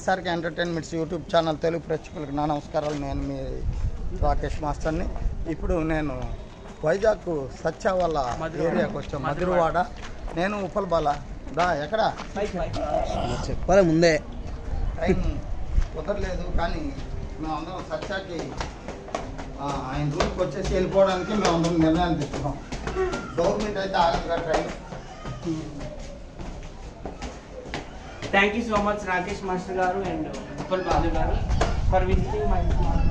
SRK entertainments YouTube channel Telugu ప్రేక్షకులకు నా నమస్కారాలు నేను మీ రాకేష్ మాస్టర్ని ఇప్పుడు నేను వైజాగ్ సత్య వాళ్ళ ఏరియాకి వచ్చాం మధురవాడ నేను ఉప్పలబాల దా ఎక్కడ చెప్పాలి ముందే టైం కుదరలేదు కానీ మేమందరం సత్యాకి ఆ, ఆయన రూమ్కి వచ్చేసి వెళ్ళిపోవడానికి మేమందరం నిర్ణయం తీసుకున్నాం గవర్నమెంట్ అయితే ఆగదుగా train thank you so much Rakesh master garu and Uppal Balu garu for visiting my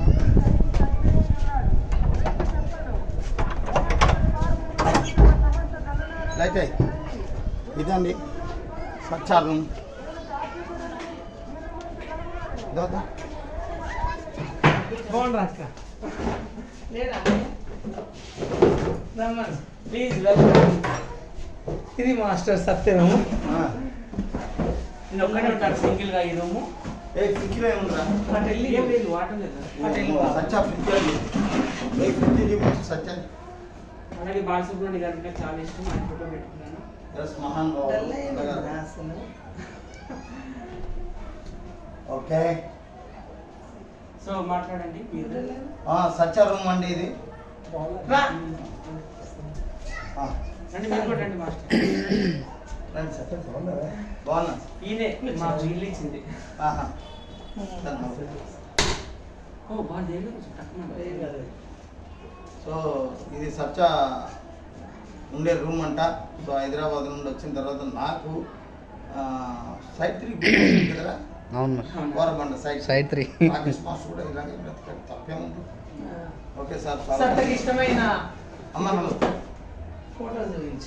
అయితే ఇదండి సత్యా రూమ్ ఇదో దా. బాగుంది అక్క లేదా రమ్మన్ ప్లీజ్ వెల్కమ్ ఇది మాస్టర్ సత్యము ఆ. నేను ఒక్కడే ఉంటాను సింగిల్ గా ఈ రూము ఏ ఫ్రిడ్జ్లో ఏముందిరా అటు వెళ్ళి ఏం లేదు వాటర్ లేదు అటు వెళ్ళి సత్యా ఫ్రిడ్జ్ అండి ఏ ఫ్రిడ్జ్ చూపించు సత్యా అలాగే బాలసుబ్రహ్మణ్య గారు అంటే చాలా ఇష్టం ఆయన ఫోటో పెట్టుకున్నాను ఎస్ మహాన్ ఓకే సో మాట్లాడండి మీరు ఆ, సత్య రూమ్ అండి ఇది రా. ఆ, రండి మీరు కూడా రండి మాస్టర్ రండి సార్ బాగున్నా ఈయనే మాకు ఇల్లు ఇచ్చింది ఆహా. ఓ బాగా దేవుడు టక్కున సో ఇది సత్య ఉండే రూమ్ అంట సో హైదరాబాద్ నుండి వచ్చిన తర్వాత నాకు ఆ, సైట్ త్రీ కదరా అవును Gorabanda site side three Rakesh master కూడా ఇలాగే బ్రతకాడు తప్పేముంది ఓకే సార్ చాలా సత్తకి ఇష్టమైన అమ్మ నమస్తే ఫోటోస్ గురించి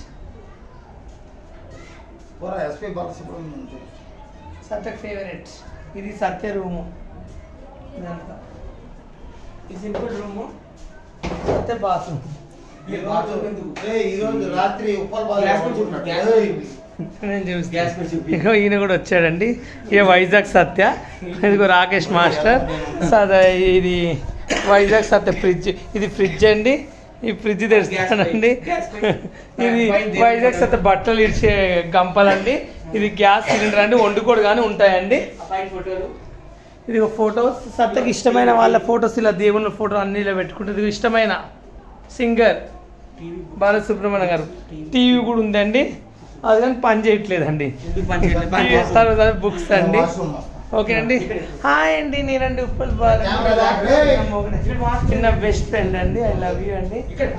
పూరా ఎస్పీ బాలసుబ్రహ్మణ్యం చూపించు. సత్యకి ఫేవరెట్ ఇది సత్య రూము ఇదంతా ఈ సింపుల్ రూము సత్య బాత్రూమ్ ఈ రోజు ఏయ్, ఈ రోజు రాత్రి ఉప్పల్ బాల్ గ్యాస్ కొంచెం కొట్టుకుంటాడు. గ్యాస్ ఏయ్, నేను చూసి గ్యాస్ మీద చూపి. ఇగో ఈయన కూడా వచ్చాడండి ఇక వైజాగ్ సత్య ఇదిగో రాకేష్ మాస్టర్ సద ఇది వైజాగ్ సత్య ఫ్రిడ్జ్ ఇది ఫ్రిడ్జ్ అండి ఈ ఫ్రిడ్జ్ తెరుస్తానండి గ్యాస్ పై- ఇది పై దేవుడు వైజాగ్ సత్య బట్టలు ఇచ్చే గంపలండి ఇది గ్యాస్ సిలిండర్ అండి వండుకోడు కానీ ఉంటాయండి ఆ పైన ఫోటోలు ఇది ఒక ఫోటో సత్యకి ఇష్టమైన వాళ్ళ ఫోటోస్ ఇలా దేవుళ్ళ ఫోటో అన్ని ఇలా పెట్టుకుంటుంది ఇది ఇష్టమైన సింగర్ టీవీ బాలసుబ్రహ్మణ్యం గారు టీవీ కూడా ఉందండి అది కానీ పని చేయట్లేదండి ఎందుకు పని చేయట్లేదు? పని చేస్తుంది. తర్వాత బుక్స్ అండి వాష్రూమ్ వస్తా. ఓకే అండి హాయ్ అండి నేనండి ఉప్పల్ బాల కెమెరా దాకా, ఏయ్. చిన్న బెస్ట్ ఫ్రెండ్ అండి ఐ లవ్ యూ అండి ఇక్కడ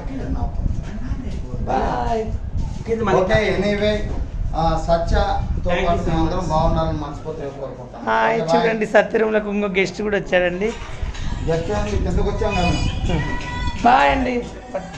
బాయ్ కింద మళ్ళీ- ఓకే ఎనీవే సత్యతో Thank you పాటు so మేము అందరం much. బాగుండాలని మనస్ఫూర్తిగా కోరుకుంటాం హాయ్ చూడండి సత్యరూమ్లకు ఇంకో గెస్ట్ కూడా వచ్చారండి జస్ట్ కిందకు వచ్చాం కదా బాయ్ అండి